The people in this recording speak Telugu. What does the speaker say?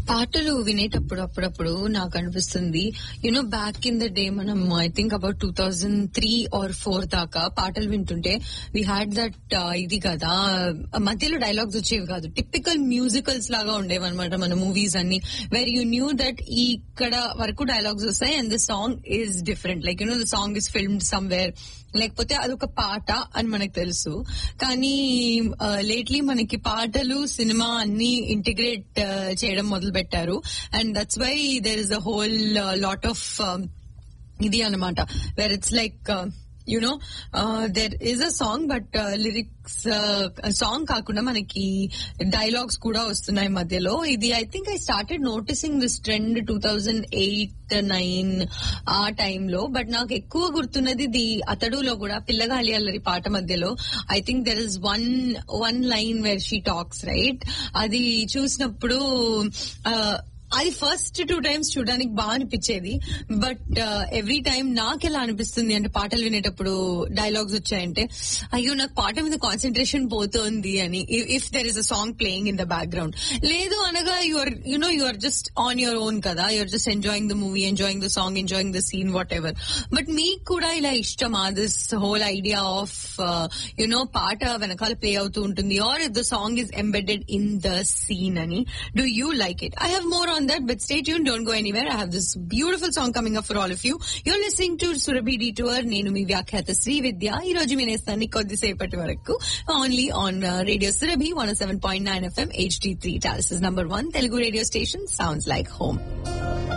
పాటలు వినేటప్పుడు అప్పుడప్పుడు నాకు అనిపిస్తుంది you know back in the day మనం I think about two thousand three or four దాకా పాటలు వింటుంటే వీ హ్యాడ్ దట్ ఇది కదా మధ్యలో డైలాగ్స్ వచ్చేవి కాదు టిపికల్ మ్యూజికల్స్ లాగా ఉండేవి అనమాట మన మూవీస్ అన్ని వెర్ యూ న్యూ దట్ ఇక్కడ వరకు డైలాగ్స్ వస్తాయి and the song is different like you know the song is filmed somewhere లేకపోతే అదొక పాట అని మనకు తెలుసు కానీ లేట్లీ మనకి పాటలు సినిమా అన్ని ఇంటిగ్రేట్ చేయడం మొదలు పెట్టారు and that's why there is a whole lot of ఇది అనమాట where it's like you know there is a song but lyrics song కాకుండా మనకి డైలాగ్స్ కూడా వస్తున్నాయి మధ్యలో ఇది I think I started noticing this trend two thousand eight nine ఆ టైంలో బట్ నాకు ఎక్కువ గుర్తున్నది ది అతడులో కూడా పిల్లగాలి అల్లరి పాట మధ్యలో I think there is one one line where she talks right అది చూసినప్పుడు అది ఫస్ట్ టూ టైమ్స్ చూడడానికి బాగా అనిపించేది బట్ ఎవ్రీ టైం నాకు ఎలా అనిపిస్తుంది అంటే పాటలు వినేటప్పుడు డైలాగ్స్ వచ్చాయంటే అయ్యో నాకు పాట మీద కాన్సన్ట్రేషన్ పోతోంది అని if there is a song playing in the background లేదు అనగా your you know your just on your own కదా your just enjoying the movie enjoying the song enjoying the scene whatever but మీకు కూడా ఇలా ఇష్టమా this whole idea of you know పాట వెనకాల ప్లే అవుతూ ఉంటుంది or the song is embedded in the scene అని do you like it I have more on that, but stay tuned. Don't go anywhere. I have this beautiful song coming up for all of you. You're listening to Surabhi Detour. నేను మీ వ్యాఖ్యాత శ్రీ విద్య ఈ రోజు వినేస్తాను కొద్దిసేపటి వరకు only on radio Surabhi one seven point nine FM HD three టాలసిస్ number one Telugu radio station sounds like home